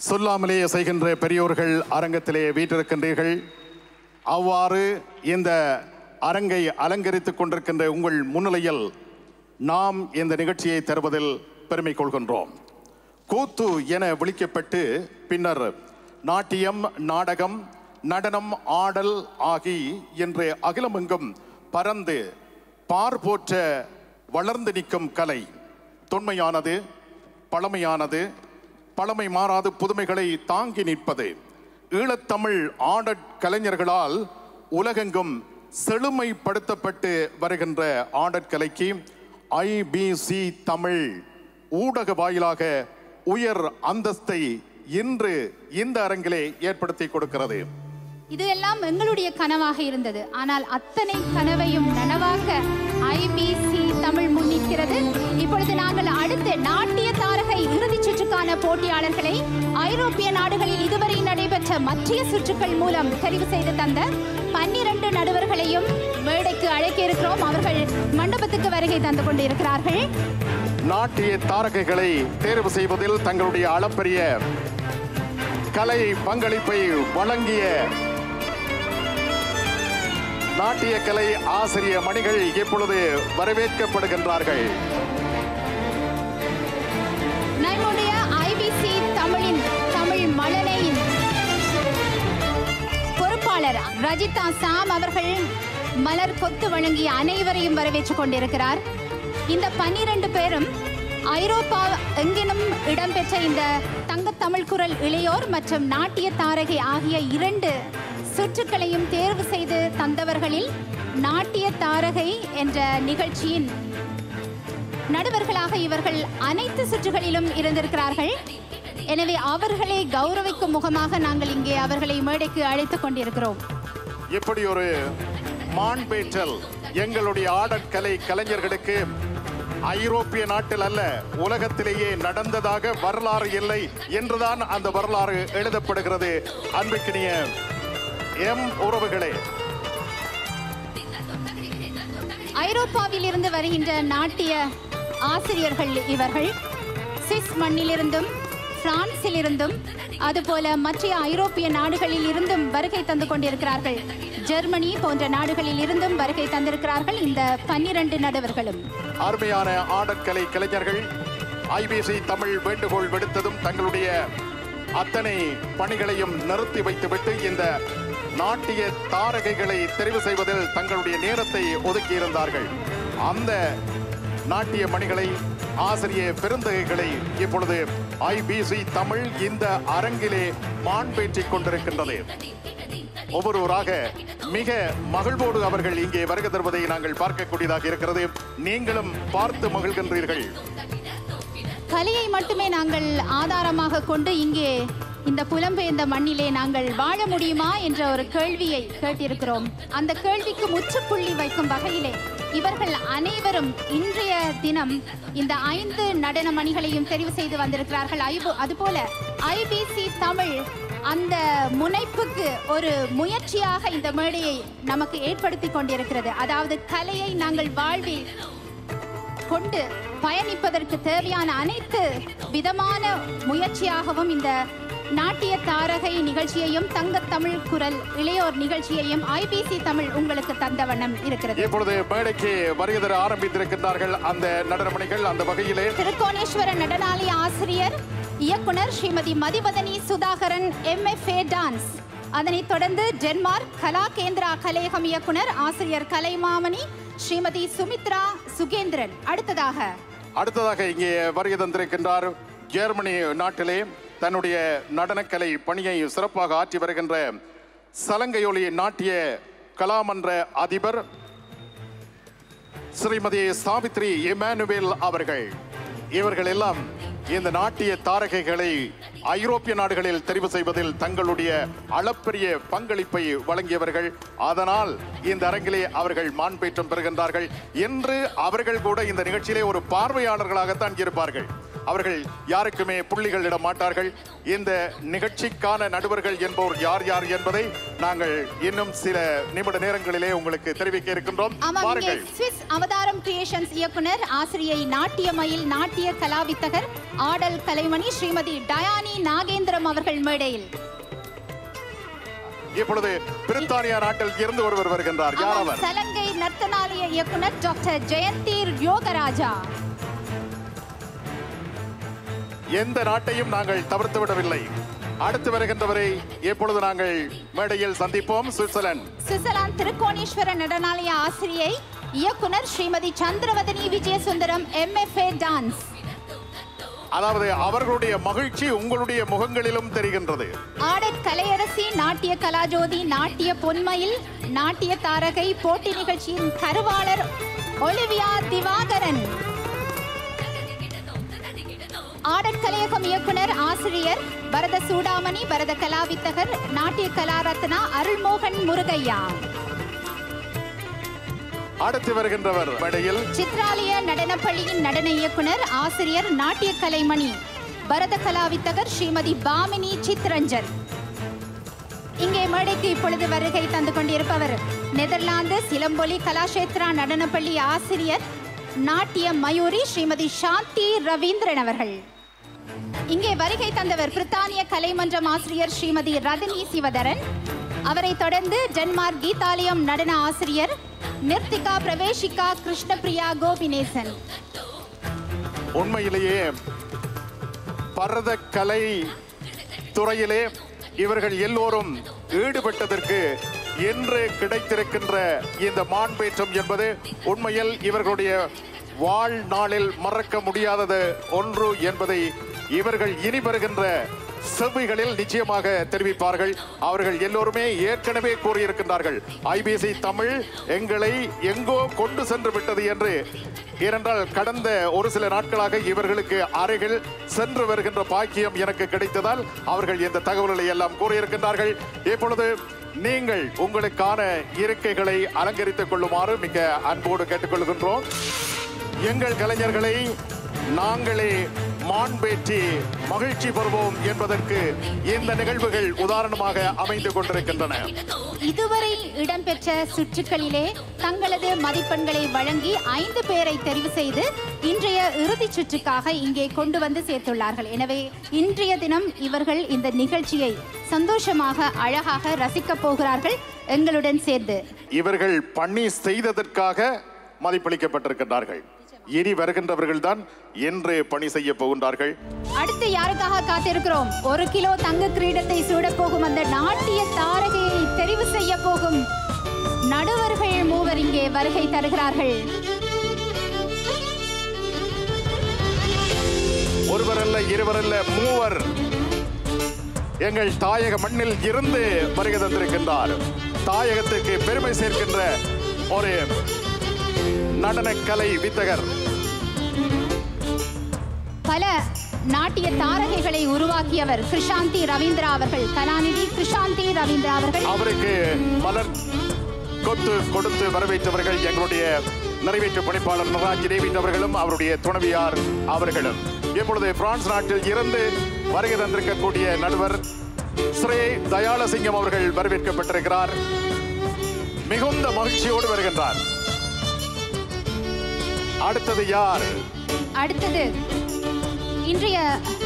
சொல்லாமலே செய்கின்ற பெரியோர்கள் அரங்கத்திலே வீற்றிருக்கின்றீர்கள் அவ்வாறு இந்த அரங்கை அலங்கரித்துக் கொண்டிருக்கின்ற உங்கள் முன்னிலையில் நாம் இந்த நிகழ்ச்சியை தருவதில் பெருமை கொள்கின்றோம் கூத்து என விളിக்கப்பட்டு பின்னர் நாட்டியம் நாடகம் நடனம் ஆடல் ஆகி இன்று அகிலமெங்கும் பறந்து பார்போற்ற வளர்ந்து நிற்கும் கலை தொன்மையானது பழமையானது பழமை மாறாது புதுமைகளை தாங்கி நிற்பது ஈழத்தமிழ் ஆடற் கலைஞர்களால் உலகெங்கும் செழுமைப்படுத்தப்பட்டு வருகின்ற ஆடற்கலைக்கு ஐபிசி தமிழ் ஊடக வாயிலாக உயர் அந்தஸ்தை இன்று இந்த அரங்கிலே ஏற்படுத்தி கொடுக்கிறது இது எல்லாம் எங்களுடைய கனவாக இருந்தது ஆனால் அத்தனை கனவையும் நனவாக்க ஐபிசி தமிழ் முன்னிற்கிறது இப்பொழுது நாங்கள் அடுத்த நாட்டிய தாரகை இறுதிச் சுற்றுக்கான போட்டியாளர்களை ஐரோப்பிய நாடுகளில் இதுவரை நடைபெற்ற மற்றைய சுற்றுக்கள் மூலம் தெரிவு செய்து தந்த பன்னிரண்டு நடுவர்களையும் மேடைக்கு அழைக்க இருக்கிறோம் அவர்கள் மண்டபத்துக்கு வருகை தந்து கொண்டிருக்கிறார்கள் நாட்டிய தாரகைகளை தேர்வு செய்வதில் தங்களுடைய அளப்பரிய கலை பங்களிப்பை வழங்கிய நாட்டிய கலை ஆசிரிய மணிகள் இப்பொழுது வரவேற்கப்படுகின்றார்கள் நம்முடைய ஐபிசி தமிழின் தமிழ் மழலையின் பொறுப்பாளர் ரஜிதா சாம் அவர்கள் மலர் கொத்து வழங்கிய அனைவரையும் வரவேற்றுக் கொண்டிருக்கிறார் இந்த பன்னிரண்டு பேரும் ஐரோப்பா எங்கினும் இடம்பெற்ற இந்த தங்கத் தமிழ் குரல் இளையோர் மற்றும் நாட்டிய தாரகை ஆகிய இரண்டு சுற்றுக்களையும் தேர்வு செய்து தந்தவர்களில் நாட்டிய தாரகை என்ற நிகழ்ச்சியின் நடுவர்களாக இவர்கள் அனைத்து சுற்றுகளிலும் இருந்திருக்கிறார்கள் எனவே அவர்களை கௌரவிக்கும் முகமாக நாங்கள் இங்கே அவர்களை மேடைக்கு அழைத்துக் கொண்டிருக்கிறோம் இப்படி ஒரு மாண்பேற்றல் எங்களுடைய ஆடற்கலை கலைஞர்களுக்கு ஐரோப்பிய நாட்டில் அல்ல உலகத்திலேயே நடந்ததாக வரலாறு இல்லை என்றுதான் அந்த வரலாறு எழுதப்படுகிறது அன்புக்கினிய எம் உறவுகளே ஐரோப்பாவில் இருந்து வருகின்ற நாட்டிய ஆசிரியர்கள் இவர்கள் சிஸ் மண்ணிலிருந்தும் பிரான்சில் இருந்தும் அதுபோல மற்ற ஐரோப்பிய நாடுகளில் இருந்தும் வருகை தந்து கொண்டிருக்கிறார்கள் ஜெர்மனி போன்ற நாடுகளில் இருந்தும் வருகை தந்திருக்கிறார்கள் இந்த பன்னிரண்டு நடுவர்களும் அருமையான ஆடற்கலை கலைஞர்கள் ஐபிசி தமிழ் வேண்டுகோள் விடுத்ததும் தங்களுடைய அத்தனை பணிகளையும் நிறுத்தி வைத்துவிட்டு இந்த நாட்டிய தாரகைகளை தெரிவு செய்வதில் தங்களுடைய நேரத்தை ஒதுக்கியிருந்தார்கள் அந்த நாட்டிய மணிகளை ஆசிரிய பெருந்தகைகளை இப்பொழுது ஐபிசி தமிழ் இந்த அரங்கிலே மாண்பேற்றிக் கொண்டிருக்கின்றது ஒவ்வொருவராக மிக மகிழ்வோடு அவர்கள் இங்கே வருகை தருவதை நாங்கள் பார்க்கக்கூடியதாக இருக்கிறது நீங்களும் பார்த்து மகிழ்கின்றீர்கள் கலையை மட்டுமே நாங்கள் ஆதாரமாக கொண்டு இங்கே இந்த புலம்பெயர்ந்த மண்ணிலே நாங்கள் வாழ முடியுமா என்ற ஒரு கேள்வியை கேட்டிருக்கிறோம் அந்த கேள்விக்கு முற்றுப்புள்ளி வைக்கும் வகையிலே இவர்கள் அனைவரும் இன்றைய தினம் இந்த ஐந்து நடன மணிகளையும் தெரிவு செய்து வந்திருக்கிறார்கள் ஐபு- அதுபோல ஐபிசி தமிழ் அந்த முனைப்புக்கு ஒரு முயற்சியாக இந்த மேடையை நமக்கு ஏற்படுத்தி கொண்டிருக்கிறது அதாவது கலையை நாங்கள் வாழ்வில் கொண்டு பயணிப்பதற்கு தேவையான அனைத்து விதமான முயற்சியாகவும் இந்த நாட்டிய தாரகை நிகழ்ச்சியையும் தங்கத் தமிழ் குரல் இளையோர் நிகழ்ச்சியையும் ஐபிசி தமிழ் உங்களுக்கு தந்த வண்ணம் இருக்கிறது இப்பொழுது மேடைக்கு வருகை தர ஆரம்பித்திருக்கின்றார்கள் அந்த நடனமணிகள் அந்த வகையிலே திருக்கோணேஸ்வர நடனாலய ஆசிரியர் இயக்குனர் ஸ்ரீமதி மதிவதனி சுதாகரன் எம்எஃப்ஏ டான்ஸ் அதனைத் தொடர்ந்து டென்மார்க் கலா கேந்திரா கலையகம் இயக்குனர் ஆசிரியர் கலைமாமணி ஸ்ரீமதி சுமித்ரா சுகேந்திரன் அடுத்ததாக அடுத்ததாக இங்கே வருகை தந்திருக்கின்றார் ஜெர்மனி நாட்டிலே தன்னுடைய நடனக்கலை பணியை சிறப்பாக ஆற்றி வருகின்ற சலங்கையொலி நாட்டிய கலாமன்ற அதிபர் ஸ்ரீமதி சாவித்ரி இமானுவேல் அவர்கள் இவர்கள் எல்லாம் இந்த நாட்டிய தாரகைகளை ஐரோப்பிய நாடுகளில் தெரிவு செய்வதில் தங்களுடைய அளப்பரிய பங்களிப்பை வழங்கியவர்கள் அதனால் இந்த அரங்கிலே அவர்கள் மாண்பேற்றம் பெறுகின்றார்கள் என்று அவர்கள் கூட இந்த நிகழ்ச்சியிலே ஒரு பார்வையாளர்களாகத்தான் இருப்பார்கள் அவர்கள் யாருக்குமே புள்ளிகள் இட மாட்டார்கள் இந்த நிகழ்ச்சிக்கான நடுவர்கள் என்போர் யார் யார் என்பதை நாங்கள் இன்னும் சில நிமிட நேரங்களிலே உங்களுக்கு தெரிவிக்க இருக்கின்றோம் ஆமாம் இங்கே பாருங்கள் ஸ்விஸ் அவதாரம் கிரியேஷன்ஸ் இயக்குனர் ஆசிரியை நாட்டியமயில் நாட்டிய கலாவித்தகர் ஆடல் கலைமணி ஸ்ரீமதி டயானி நாகேந்திரம் அவர்கள் மேடையில் இப்பொழுது பிரித்தானியா நாட்டில் இருந்து ஒருவர் வருகின்றார் யார் ஆமாம், அவர் சலங்கை நர்த்தனாலய இயக்குனர் டாக்டர் ஜெயந்தீர் யோகராஜா எந்த நாட்டையும் நாங்கள் தவிர்த்து விடவில்லை அடுத்து வருகின்றவரை எப்பொழுது நாங்கள் மேடையில் சந்திப்போம் சுவிட்சர்லாந்து சுவிட்சர்லாந்து திருக்கோணேஸ்வர நடனாலய ஆசிரியை இயக்குனர் ஸ்ரீமதி சந்திரவதனி விஜயசுந்தரம் எம்எஃப்ஏ டான்ஸ் அதாவது அவர்களுடைய மகிழ்ச்சி உங்களுடைய முகங்களிலும் தெரிகின்றது ஆடற் கலையரசி நாட்டிய கலாஜோதி நாட்டிய பொன்மயில் நாட்டிய தாரகை போட்டி நிகழ்ச்சியின் கருவாளர் ஒலிவியா திவாகரன் ஆடற்கலையகம் இயக்குனர் ஆசிரியர் பரத சூடாமணி பரத கலாவித்தகர் நாட்டிய கலாரத்னா அருள்மோகன் முருகையா அடுத்து வருகின்றவர் மேடையில் சித்ராலய நடனப்பள்ளியின் நடன இயக்குனர் ஆசிரியர் நாட்டிய கலைமணி பரத கலாவித்தகர் ஸ்ரீமதி பாமினி சித்ரஞ்சன் இங்கே மேடைக்கு இப்பொழுது வருகை தந்து கொண்டிருப்பவர் நெதர்லாந்து சிலம்பொலி கலாஷேத்ரா நடனப்பள்ளி ஆசிரியர் நாட்டிய மயூரி ஸ்ரீமதி சாந்தி ரவீந்திரன் அவர்கள் இங்கே வருகை தந்தவர் பிரித்தானிய கலைமன்றம் ஆசிரியர் ஸ்ரீமதி ரதினி சிவதரன் அவரை தொடர்ந்து டென்மார்க் கீதாலயம் நடன ஆசிரியர் நிர்த்திகா பிரவேஷிகா கிருஷ்ணபிரியா கோபிநேசன் உண்மையிலேயே பரத கலை துறையிலே இவர்கள் எல்லோரும் ஈடுபட்டதற்கு இன்று கிடைத்திருக்கின்ற இந்த மாண்பேற்றம் என்பது உண்மையில் இவர்களுடைய வாழ்நாளில் மறக்க முடியாதது ஒன்று என்பதை இவர்கள் இனி வருகின்ற செவ்விகளில் நிச்சயமாக தெரிவிப்பார்கள் அவர்கள் எல்லோருமே ஏற்கனவே கூறியிருக்கின்றார்கள் ஐபிசி தமிழ் எங்களை எங்கோ கொண்டு சென்று விட்டது என்று ஏனென்றால் கடந்த ஒரு சில நாட்களாக இவர்களுக்கு அருகில் சென்று வருகின்ற பாக்கியம் எனக்கு கிடைத்ததால் அவர்கள் இந்த தகவல்களை எல்லாம் கூறியிருக்கின்றார்கள் இப்பொழுது நீங்கள் உங்களுக்கான இருக்கைகளை அலங்கரித்துக் கொள்ளுமாறு மிக அன்போடு கேட்டுக்கொள்கின்றோம் எங்கள் கலைஞர்களை நாங்களே மாண்பேற்றி மகிழ்ச்சி பெறுவோம் என்பதற்கு இந்த நிகழ்வுகள் உதாரணமாக அமைந்து கொண்டிருக்கின்றன இதுவரை இடம்பெற்ற சுற்றுகளிலே தங்களது மதிப்பெண்களை வழங்கி ஐந்து பேரை தெரிவு செய்து இன்றைய இறுதிச் சுற்றுக்காக இங்கே கொண்டு வந்து சேர்த்துள்ளார்கள் எனவே இன்றைய தினம் இவர்கள் இந்த நிகழ்ச்சியை சந்தோஷமாக அழகாக ரசிக்கப் போகிறார்கள் எங்களுடன் சேர்ந்து இவர்கள் பணி செய்ததற்காக மதிப்பளிக்கப்பட்டிருக்கின்றார்கள் இனி வருகின்றவர்கள் தான் என்று பணி செய்ய போகின்றார்கள் அடுத்து யாருக்காக காத்திருக்கிறோம் ஒரு கிலோ தங்க கிரீடத்தை சூடப் போகும் அந்த நாட்டிய தாரகையை தெரிவு செய்ய போகும் நடுவர்கள் மூவர் இங்கே வருகை தருகிறார்கள் ஒருவரல்ல இருவரல்ல மூவர் எங்கள் தாயக மண்ணில் இருந்து வருகை தந்திருக்கின்றார் தாயகத்துக்கு பெருமை சேர்க்கின்ற ஒரு நடனக்கலை வித்தகர் பல நாட்டிய தாரகைகளை உருவாக்கியவர் கிருஷாந்தி ரவீந்திரா அவர்கள் கலாநிதி கிருஷாந்தி ரவீந்திரா அவர்கள் அவருக்கு மலர் கொத்து கொடுத்து வரவேற்றவர்கள் எங்களுடைய நிறைவேற்று பணிப்பாளர் நராஜ் டேவிட் அவர்களும் அவருடைய துணைவியார் அவர்களும் இப்பொழுது பிரான்ஸ் நாட்டில் இருந்து வருகை தந்திருக்கக்கூடிய நடுவர் ஸ்ரீ தயாலசிங்கம் அவர்கள் வரவேற்கப்பட்டிருக்கிறார் மிகுந்த மகிழ்ச்சியோடு வருகின்றார் அடுத்தது யார் அடுத்தது இன்றைய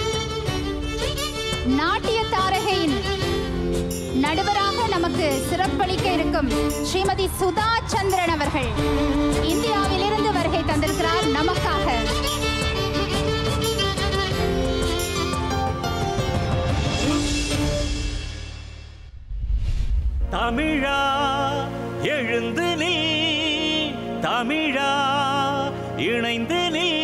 நாட்டிய தாரகையின் நடுவராக நமக்கு சிறப்பளிக்க இருக்கும் ஸ்ரீமதி சுதா சந்திரன் அவர்கள் இந்தியாவிலிருந்து வருகை தந்திருக்கிறார் நமக்காக தமிழா எழுந்து நீ தமிழா இணைந்து நீ